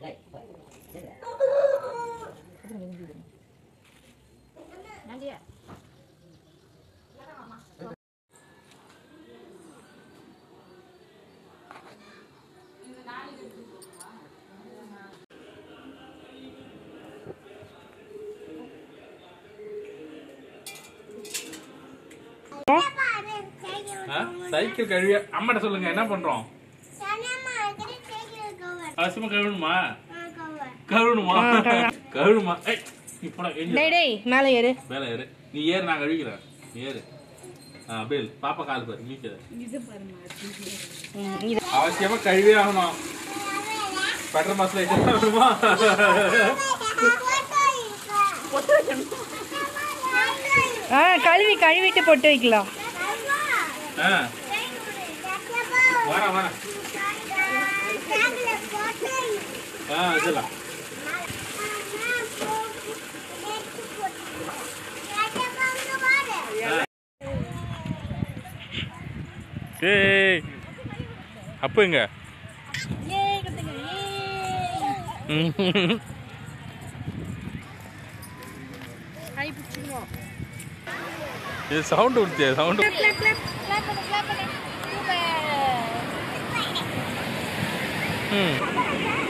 ஆ? Cycle கழுவி அம்மாட்ட சொல்லுங்க என்ன பண்றோம் அவசியமா கழுவணுமா கழுவணுமா கழுவணுமா ஏய் இப்படா எங்க டேய் டேய் மேலே ஏறு வேலை ஏறு நீ ஏறு நான் கழுவிக்கிறேன் நீ ஏறு ஆ அப்படியே இரு. பாப்பா கால் பாரு நீச்சது ம், இது அவசியமா கழுவே ஆகணும் பெட்ரோல் மாசத்துல வருமா ஆ கழுவி கழுவிட்டு பொட்டு வைக்கலாம் ஆ வரேன் வரேன் ஆ இதெல்லாம் ஏய் அப்போ எங்க இது சவுண்ட் கொடுத்தியா சவுண்ட் ம்